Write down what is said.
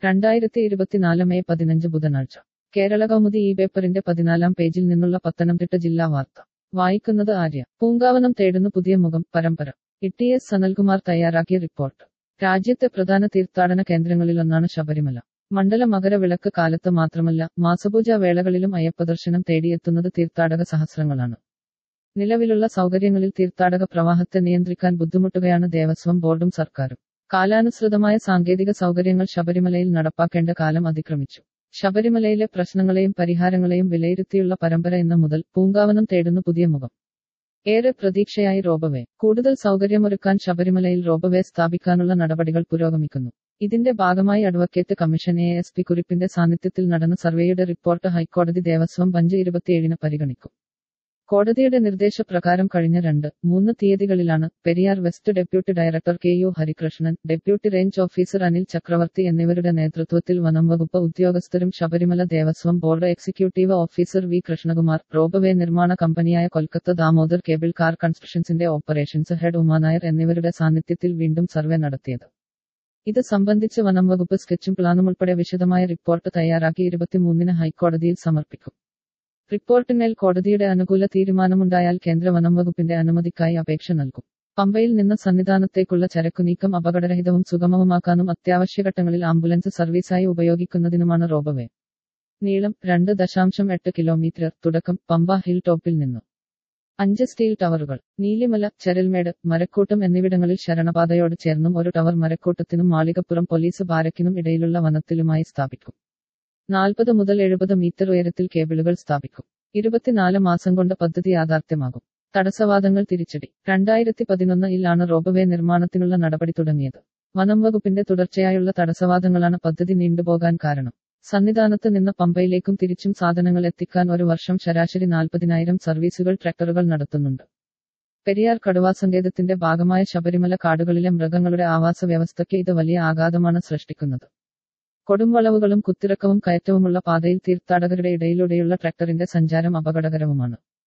രണ്ടായിരത്തി ഇരുപത്തിനാല് മെയ് പതിനഞ്ച് ബുധനാഴ്ച കേരള കൗമുദി ഈ പേപ്പറിന്റെ പതിനാലാം പേജിൽ നിന്നുള്ള പത്തനംതിട്ട ജില്ലാ വാർത്ത വായിക്കുന്നത് ആര്യ പൂങ്കാവനം തേടുന്നു പുതിയ മുഖം പരമ്പര ഇ എസ് സനൽകുമാർ തയ്യാറാക്കിയ റിപ്പോർട്ട് രാജ്യത്തെ പ്രധാന തീർത്ഥാടന കേന്ദ്രങ്ങളിലൊന്നാണ് ശബരിമല മണ്ഡല മകരവിളക്ക് കാലത്ത് മാത്രമല്ല മാസപൂജ വേളകളിലും അയ്യപ്പദർശനം തേടിയെത്തുന്നത് തീർത്ഥാടക സഹസ്രങ്ങളാണ് നിലവിലുള്ള സൗകര്യങ്ങളിൽ തീർത്ഥാടക പ്രവാഹത്തെ നിയന്ത്രിക്കാൻ ബുദ്ധിമുട്ടുകയാണ് ദേവസ്വം ബോർഡും സർക്കാരും കാലാനുസൃതമായ സാങ്കേതിക സൗകര്യങ്ങൾ ശബരിമലയിൽ നടപ്പാക്കേണ്ട കാലം അതിക്രമിച്ചു ശബരിമലയിലെ പ്രശ്നങ്ങളെയും പരിഹാരങ്ങളെയും വിലയിരുത്തിയുള്ള പരമ്പര എന്ന മുതൽ പൂങ്കാവനം തേടുന്നു പുതിയ മുഖം ഏറെ പ്രതീക്ഷയായി റോബവേ കൂടുതൽ സൗകര്യമൊരുക്കാൻ ശബരിമലയിൽ റോബവേ സ്ഥാപിക്കാനുള്ള നടപടികൾ പുരോഗമിക്കുന്നു ഇതിന്റെ ഭാഗമായി advocate commission A S P കുറിപ്പിന്റെ സാന്നിധ്യത്തിൽ നടന്ന സർവേയുടെ റിപ്പോർട്ട് ഹൈക്കോടതി ദേവസ്വം ബഞ്ച് ഇരുപത്തിയേഴിന് പരിഗണിക്കും കോടതിയുടെ നിർദ്ദേശപ്രകാരം കഴിഞ്ഞ രണ്ട് മൂന്ന് തീയതികളിലാണ് Periyar west deputy director K U Harikrishnan deputy range officer Anil Chakravarthy എന്നിവരുടെ നേതൃത്വത്തിൽ വനം വകുപ്പ് ഉദ്യോഗസ്ഥരും Sabarimala Devaswom board executive officer V Krishnakumar ropeway നിർമ്മാണ കമ്പനിയായ കൊൽക്കത്ത ദാമോദർ കേബിൾ കാർ കൺസ്ട്രക്ഷൻസിന്റെ ഓപ്പറേഷൻസ് ഹെഡ് ഉമാനായർ എന്നിവരുടെ സാന്നിധ്യത്തിൽ വീണ്ടും സർവേ നടത്തിയത് ഇത് സംബന്ധിച്ച് വനം വകുപ്പ് സ്കെച്ചും പ്ലാനും ഉൾപ്പെടെ വിശദമായ റിപ്പോർട്ട് തയ്യാറാക്കി ഇരുപത്തിമൂന്നിന് ഹൈക്കോടതിയിൽ സമർപ്പിക്കും റിപ്പോർട്ടിന്മേൽ കോടതിയുടെ അനുകൂല തീരുമാനമുണ്ടായാൽ കേന്ദ്ര വനം വകുപ്പിന്റെ അനുമതിക്കായി അപേക്ഷ നൽകും പമ്പയിൽ നിന്ന് സന്നിധാനത്തേക്കുള്ള ചരക്കുനീക്കം അപകടരഹിതവും സുഗമവുമാക്കാനും അത്യാവശ്യഘട്ടങ്ങളിൽ ആംബുലൻസ് സർവീസായി ഉപയോഗിക്കുന്നതിനുമാണ് റോബവേ നീളം രണ്ട് ദശാംശം എട്ട് കിലോമീറ്റർ തുടക്കം പമ്പ ഹിൽ ടോപ്പിൽ നിന്ന് അഞ്ച് സ്റ്റീൽ ടവറുകൾ നീലിമല ചരൽമേട് മരക്കൂട്ടം എന്നിവിടങ്ങളിൽ ശരണപാതയോട് ചേർന്നും ഒരു ടവർ മരക്കൂട്ടത്തിനും മാളികപ്പുറം പോലീസ് ബാരക്കിനും ഇടയിലുള്ള വനത്തിലുമായി സ്ഥാപിക്കും നാൽപ്പത് മുതൽ എഴുപത് മീറ്റർ ഉയരത്തിൽ കേബിളുകൾ സ്ഥാപിക്കും ഇരുപത്തിനാല് മാസം കൊണ്ട് പദ്ധതി യാഥാർത്ഥ്യമാകും തടസ്സവാദങ്ങൾ തിരിച്ചടി രണ്ടായിരത്തി പതിനൊന്നിലാണ് റോബവേ നിർമ്മാണത്തിനുള്ള നടപടി തുടങ്ങിയത് വനം വകുപ്പിന്റെ തുടർച്ചയായുള്ള തടസ്സവാദങ്ങളാണ് പദ്ധതി നീണ്ടുപോകാൻ കാരണം സന്നിധാനത്ത് നിന്ന് പമ്പയിലേക്കും തിരിച്ചും സാധനങ്ങൾ എത്തിക്കാൻ ഒരു വർഷം ശരാശരി നാൽപ്പതിനായിരം സർവീസുകൾ ട്രാക്ടറുകൾ നടത്തുന്നുണ്ട് പെരിയാർ കടുവാ സങ്കേതത്തിന്റെ ഭാഗമായ ശബരിമല കാടുകളിലെ മൃഗങ്ങളുടെ ആവാസ വ്യവസ്ഥയ്ക്ക് ഇത് വലിയ ആഘാതമാണ് സൃഷ്ടിക്കുന്നത് കൊടുംവളവുകളും കുത്തിറക്കവും കയറ്റവുമുള്ള പാതയിൽ തീർത്ഥാടകരുടെ ഇടയിലൂടെയുള്ള ട്രാക്ടറിന്റെ സഞ്ചാരം അപകടകരവുമാണ്